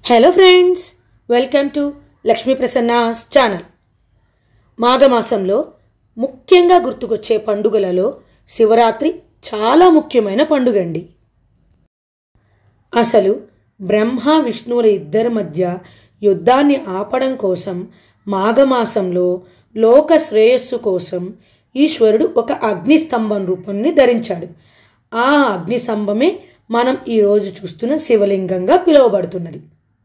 hello friends welcome to Lakshmi Prasanna's channel మాఘమాసంలో ముఖ్యంగా గుర్తుకొచ్చే పండుగలలో శివరాత్రి చాలా ముఖ్యమైన పండుగ అండి అసలు బ్రహ్మ విష్ణువుల ఇద్దరి మధ్య యుద్ధాన్ని ఆపడం కోసం మాఘమాసంలో లోక శ్రేయస్సు కోసం ఈశ్వరుడు ఒక అగ్నిస్తంభం రూపాన్ని ధరించాడు ఆ అగ్నిస్తంభమే మనం ఈరోజు చూస్తున్న శివలింగంగా పిలువబడుతున్నది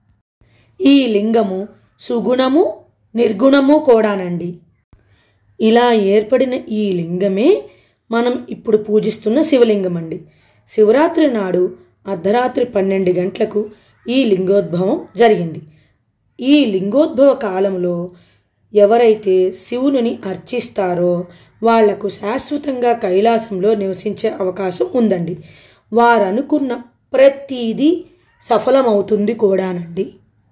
ఈ లింగము సుగుణము నిర్గుణము కూడానండి ఇలా ఏర్పడిన ఈ లింగమే మనం ఇప్పుడు పూజిస్తున్న శివలింగం అండి శివరాత్రి నాడు అర్ధరాత్రి పన్నెండు గంటలకు ఈ లింగోద్భవం జరిగింది ఈ లింగోద్భవ కాలంలో ఎవరైతే శివుని అర్చిస్తారో వాళ్లకు శాశ్వతంగా కైలాసంలో నివసించే అవకాశం ఉందండి వారు అనుకున్న ప్రతిదీ సఫలమవుతుంది కూడానండి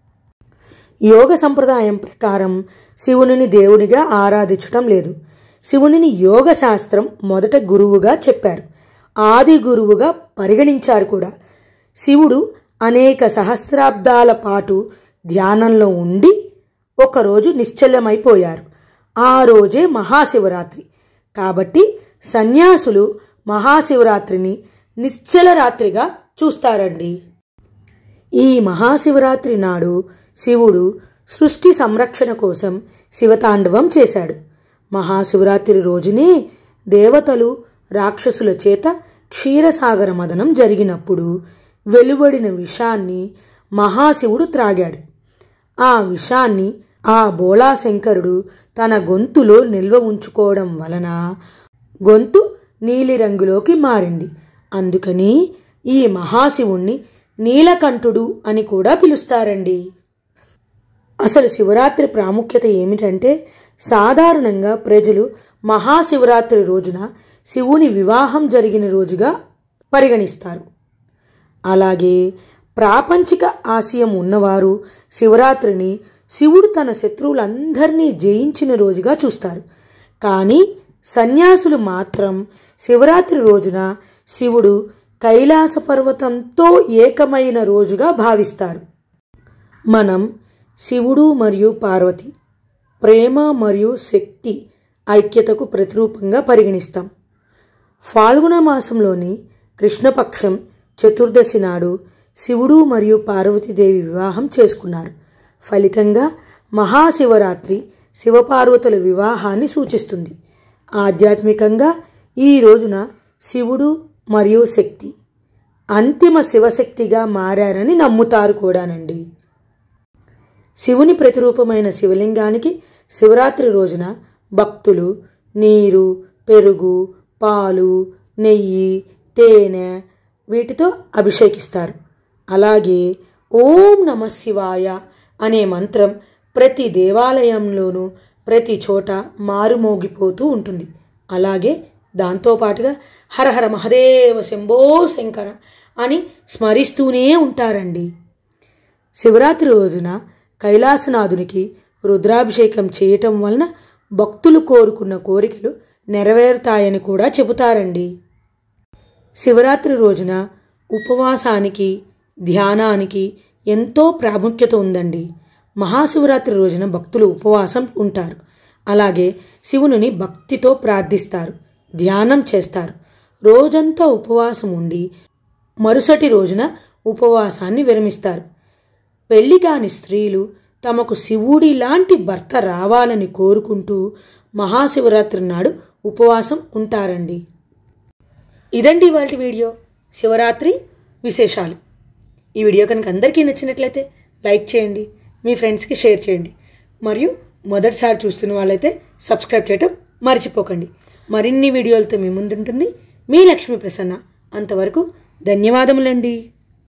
యోగ సంప్రదాయం ప్రకారం శివునిని దేవుడిగా ఆరాధించటం లేదు శివునిని యోగ శాస్త్రం మొదట గురువుగా చెప్పారు ఆది గురువుగా పరిగణించారు కూడా శివుడు అనేక సహస్రాబ్దాల పాటు ధ్యానంలో ఉండి ఒకరోజు నిశ్చలమైపోయారు ఆ రోజే మహాశివరాత్రి కాబట్టి సన్యాసులు మహాశివరాత్రిని నిశ్చల రాత్రిగా చూస్తారండి ఈ మహాశివరాత్రి నాడు శివుడు సృష్టి సంరక్షణ కోసం శివతాండవం చేశాడు మహాశివరాత్రి రోజునే దేవతలు రాక్షసుల చేత క్షీరసాగర మదనం జరిగినప్పుడు వెలువడిన విషాన్ని మహాశివుడు త్రాగాడు ఆ విషాన్ని ఆ బోళాశంకరుడు తన గొంతులో నిల్వ ఉంచుకోవడం వలన గొంతు నీలిరంగులోకి మారింది అందుకని ఈ మహాశివుణ్ణి నీలకంఠుడు అని కూడా పిలుస్తారండి అసలు శివరాత్రి ప్రాముఖ్యత ఏమిటంటే సాధారణంగా ప్రజలు మహాశివరాత్రి రోజున శివుని వివాహం జరిగిన రోజుగా పరిగణిస్తారు అలాగే ప్రాపంచిక ఆశయం ఉన్నవారు శివరాత్రిని శివుడు తన శత్రువులందరినీ జయించిన రోజుగా చూస్తారు కానీ సన్యాసులు మాత్రం శివరాత్రి రోజున శివుడు కైలాస పర్వతంతో ఏకమైన రోజుగా భావిస్తారు మనం శివుడు మరియు పార్వతి ప్రేమ మరియు శక్తి ఐక్యతకు ప్రతిరూపంగా పరిగణిస్తాం ఫాల్గుణ మాసంలోని కృష్ణపక్షం చతుర్దశి నాడు శివుడు మరియు పార్వతీదేవి వివాహం చేసుకున్నారు ఫలితంగా మహాశివరాత్రి శివపార్వతుల వివాహాన్ని సూచిస్తుంది ఆధ్యాత్మికంగా ఈ రోజున శివుడు మరియు శక్తి అంతిమ శివశక్తిగా మారారని నమ్ముతారు కూడానండి శివుని ప్రతిరూపమైన శివలింగానికి శివరాత్రి రోజున భక్తులు నీరు పెరుగు పాలు నెయ్యి తేనె వీటితో అభిషేకిస్తారు అలాగే ఓం నమ శివాయ అనే మంత్రం ప్రతి దేవాలయంలోనూ ప్రతి చోట మారుమోగిపోతూ ఉంటుంది అలాగే దాంతోపాటుగా హరహర మహదేవ శంభో శంకర అని స్మరిస్తూనే ఉంటారండి శివరాత్రి రోజున కైలాసనాథునికి రుద్రాభిషేకం చేయటం వలన భక్తులు కోరుకున్న కోరికలు నెరవేరుతాయని కూడా చెబుతారండి శివరాత్రి రోజున ఉపవాసానికి ధ్యానానికి ఎంతో ప్రాముఖ్యత ఉందండి మహాశివరాత్రి రోజున భక్తులు ఉపవాసం ఉంటారు అలాగే శివుని భక్తితో ప్రార్థిస్తారు ధ్యానం చేస్తారు రోజంతా ఉపవాసం ఉండి మరుసటి రోజున ఉపవాసాన్ని విరమిస్తారు పెళ్లి కాని స్త్రీలు తమకు శివుడి లాంటి భర్త రావాలని కోరుకుంటూ మహాశివరాత్రి నాడు ఉపవాసం ఉంటారండి ఇదండి ఇవాళ వీడియో శివరాత్రి విశేషాలు ఈ వీడియో కనుక అందరికీ నచ్చినట్లయితే లైక్ చేయండి మీ ఫ్రెండ్స్కి షేర్ చేయండి మరియు మొదటిసారి చూస్తున్న వాళ్ళైతే సబ్స్క్రైబ్ చేయటం మర్చిపోకండి మరిన్ని వీడియోలతో మీ ముందుంటుంది మీ లక్ష్మీ ప్రసన్న అంతవరకు ధన్యవాదములండి